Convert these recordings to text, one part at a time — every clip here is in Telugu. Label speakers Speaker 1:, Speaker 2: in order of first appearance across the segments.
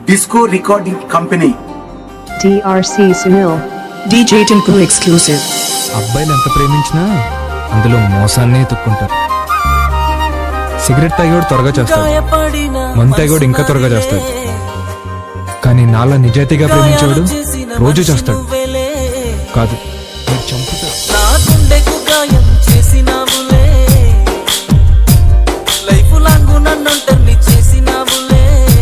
Speaker 1: Disco recording company
Speaker 2: DRC Sunil.
Speaker 3: DJ Tinku exclusive.
Speaker 4: అబ్బాయిలు ఎంత ప్రేమించినా అందులో మోసాన్నే ఎత్తుక్కుంటారు సిగరెట్ తాగేవాడు త్వరగా చేస్తాడు మందు తాగేవాడు ఇంకా త్వరగా చేస్తాడు కానీ నాలా నిజాయితీగా ప్రేమించేవాడు రోజు చేస్తాడు కాదు మీరు చంపుతారు
Speaker 5: నా గుండెకు గాయం చేసినావులే లైఫ్ లాంగ్ నన్ను చేసినావులే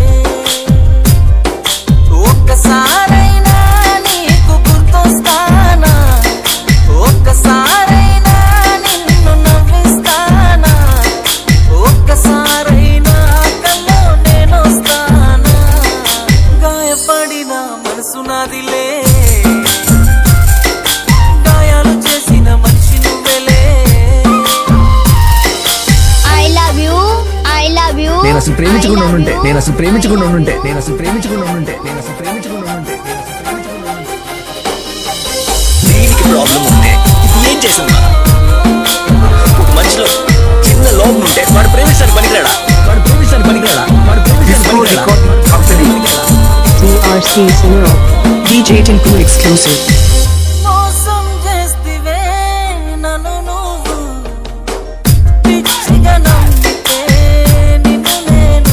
Speaker 5: ఒక్కసారైనా నీకు గుర్తొస్తానా ఒక్కసారైనా నిన్ను నవ్విస్తానా ఒక్కసారైనా కల్లో నేనొస్తానా గాయపడిన మనసు నాదిలే గాయాలు చేసిన మనిషి నువ్వెలే
Speaker 6: I love you I love you
Speaker 7: నేను అసలు ప్రేమించకుండా ఉండుంటే నేను అసలు ప్రేమించకుండా ఉండుంటే నేను అసలు ప్రేమించకుండా ఉండుంటే నేను అసలు ప్రేమించకుండా ఉండుంటే నేను అసలు ప్రేమించకుండా ఉండుంటే
Speaker 8: దీనికి ప్రాబ్లం ఉంటే ఇది ఏం చేసిందా ఒక మనిషిలో చిన్న లోపం ఉంటే వాడు ప్రేమించడానికి పనికిరాడా వాడు ప్రేమించడానికి పనికిరాడా వాడు
Speaker 1: డిస్కో
Speaker 8: ప్రేమించడానికి పనికిరాడా
Speaker 1: recording company
Speaker 2: DRC Sunil.
Speaker 3: DJ Tinku exclusive.
Speaker 5: మోసం చేస్తివే నన్ను నువ్వు పిచ్చిగా నమ్మితే నిన్ను నేను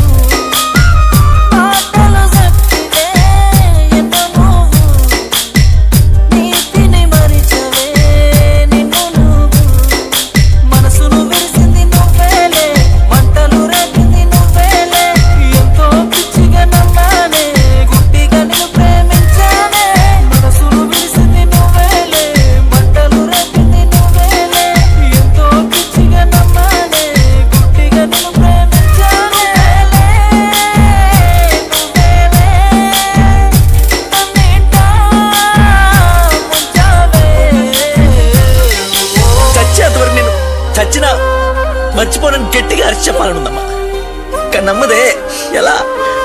Speaker 5: మాటలు చెప్పివే ఎన్నో నువ్వు నీతిని మరిచవే నిన్ను నువ్వు మనసును విరిసింది నువ్వేలే మంటలు రేపింది నువ్వేలే ఎంతో పిచ్చిగా నమ్మానే గుడ్డిగా నిన్ను ప్రేమించానే మనసును విరిసింది నువ్వేలే మంటలు రేపింది నువ్వేలే ఎంతో పిచ్చిగా నమ్మానే గుడ్డిగా నిన్ను ప్రేమించానే నువ్వేలే
Speaker 8: చచ్చేంత వరకు నేను చచ్చినా మర్చిపోనని గట్టిగా అరిచి చెప్పాలనుందమ్మా కానీ నమ్మదే ఎలా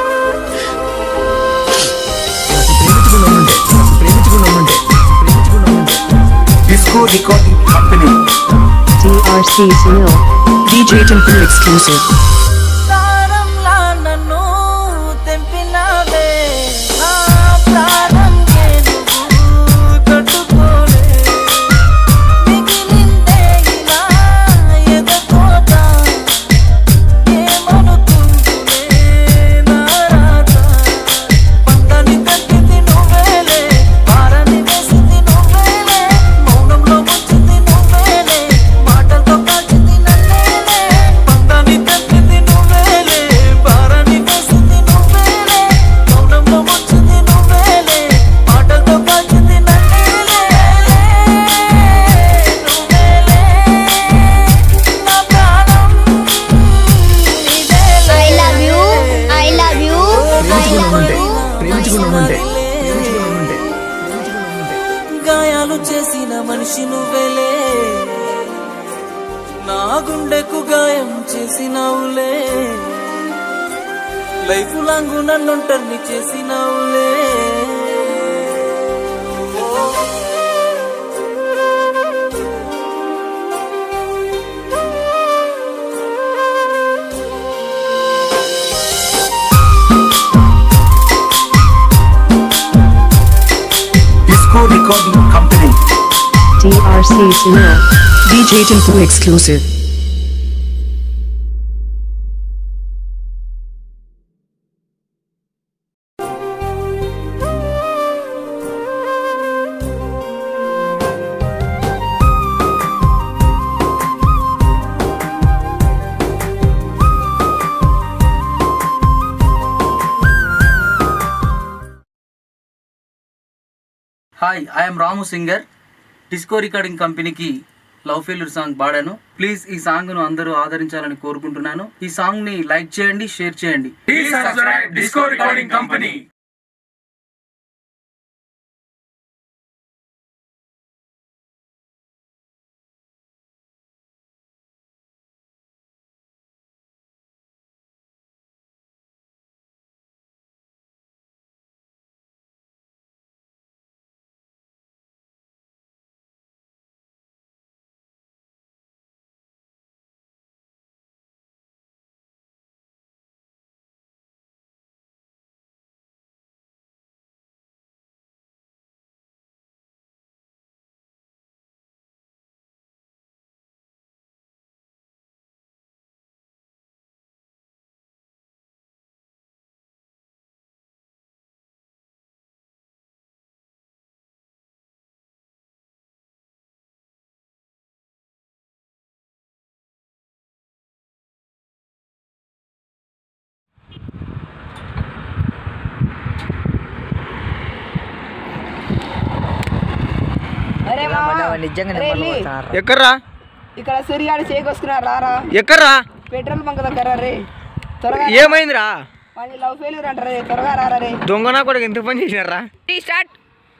Speaker 7: ప్రేమించకుండా ఉండుంటే నేను అసలు ప్రేమించకుండా ఉండుంటే ప్రేమించకుండా ఉండుంటే
Speaker 1: disco recording company
Speaker 2: DRC Sunil.
Speaker 3: DJ Tinku exclusive.
Speaker 5: ప్రాణంలా నన్ను తెంపినావే నా ప్రాణంకే నువ్వు కట్టుకోలే మిగిలిందే ఇలా ఎదకోత ఏమనుకుంటునే నా రాత పంటని కట్టింది నువ్వేలే భారాన్ని వేసింది నువ్వేలే మౌనంలో ముంచింది నువ్వేలే మాటలతో కాల్చింది నన్నేలే పంటని కట్టింది నువ్వేలే భారాన్ని వేసింది నువ్వేలే మౌనంలో ముంచింది నువ్వేలే మాటలతో కాల్చింది నన్నేలే నువ్వేలే నా ప్రాణం నీదేలే
Speaker 6: I love you I love you
Speaker 7: ప్రేమించకుండా ఉండుంటే ప్రేమించకుండా ఉండుంటే ప్రేమించకుండా ఉండుంటే ప్రేమించకుండా ఉండుంటే
Speaker 5: గాయాలు చేసిన మనిషి నువ్వేలే నా గుండెకు గాయం చేసినావులే లైఫ్ లాంగ్ నన్నుంటర్ని చేసినావులే
Speaker 1: disco recording company
Speaker 2: DRC Sunil.
Speaker 3: DJ Tinku exclusive.
Speaker 9: Hi I'm Ramu singer disco recording కంపెనీకి లవ్ ఫెయిల్యూర్ సాంగ్ పాడాను ప్లీజ్ ఈ సాంగ్ ను అందరూ ఆదరించాలని కోరుకుంటున్నాను ఈ సాంగ్ ని లైక్ చేయండి షేర్ చేయండి
Speaker 1: డిస్కో రికార్డింగ్ కంపెనీ
Speaker 10: ఎక్కడ్రా
Speaker 11: ఇక్కడ సిరియాడు చేకొస్తున్నారు రారా
Speaker 10: ఎక్కడ్రా
Speaker 11: పెట్రోల్ బంక్ దగ్గర రే త్వరగా
Speaker 10: ఏమైందిరా
Speaker 11: వాళ్ళ లవ్ ఫెయిల్యూర్ అంటారా రే త్వరగా రారా రే
Speaker 10: దొంగ నా కూడా ఎంత పని చేసినారా
Speaker 11: స్టార్ట్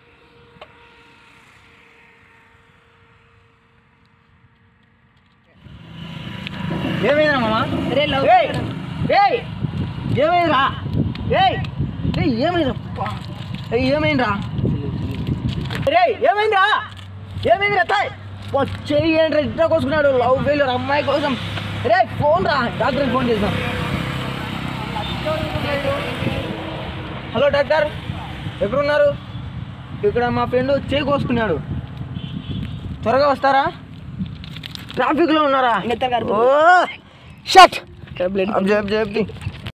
Speaker 10: ఏమైందిరా మామ
Speaker 11: రే లవ్
Speaker 10: ఏయ్ ఏయ్ ఏమైందిరా ఏయ్ ఏయ్ ఏమైందిరా అబ్బా. ఏయ్ ఏమైందిరా రే ఏమైందిరా ఏమైందిరా తాయ్ చెయ్యి ఏంట్రా ఇట్లా కోసుకున్నాడు లవ్ ఫెయిల్యూర్ అమ్మాయి కోసం రే ఫోన్ రా డాక్టర్కి ఫోన్ చేద్దాం హలో డాక్టర్ ఎక్కడున్నారు ఇక్కడ మా ఫ్రెండ్ చేయి కోసుకున్నాడు త్వరగా వస్తారా ట్రాఫిక్లో ఉన్నారా ఓ షట్
Speaker 11: బ్లడ్
Speaker 10: అబ్జర్వ్